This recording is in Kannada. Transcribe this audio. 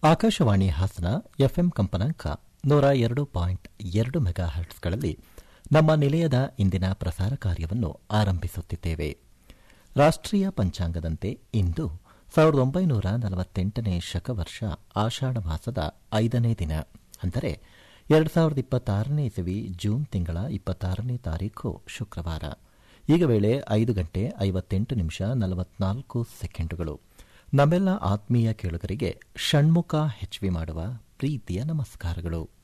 ಆಕಾಶವಾಣಿ ಹಾಸನ ಎಫ್ಎಂ ಕಂಪನಾಂಕ ನೂರ ಎರಡು ಪಾಯಿಂಟ್ ಎರಡು ಮೆಗಾ ಹರ್ಟ್ಸ್ಗಳಲ್ಲಿ ನಮ್ಮ ನಿಲಯದ ಇಂದಿನ ಪ್ರಸಾರ ಕಾರ್ಯವನ್ನು ಆರಂಭಿಸುತ್ತಿದ್ದೇವೆ ರಾಷ್ಟ್ರೀಯ ಪಂಚಾಂಗದಂತೆ ಇಂದು ಸಾವಿರದ ಒಂಬೈನೂರ ನಲವತ್ತೆಂಟನೇ ಶಕವರ್ಷ ಆಷಾಢ ಮಾಸದ ಐದನೇ ದಿನ ಅಂದರೆ ಎರಡು ಸಾವಿರದ ಇಪ್ಪತ್ತಾರನೇ ಇಸವಿ ಜೂನ್ ತಿಂಗಳ ಇಪ್ಪತ್ತಾರನೇ ತಾರೀಖು ಶುಕ್ರವಾರ ಈಗ ವೇಳೆ ಐದು ಗಂಟೆ ಐವತ್ತೆಂಟು ನಿಮಿಷ ನಲವತ್ನಾಲ್ಕು ಸೆಕೆಂಡುಗಳು ನಮ್ಮೆಲ್ಲ ಆತ್ಮೀಯ ಕೇಳುಗರಿಗೆ ಷಣ್ಮುಖ ಹೆಚ್ವಿ ಮಾಡುವ ಪ್ರೀತಿಯ ನಮಸ್ಕಾರಗಳು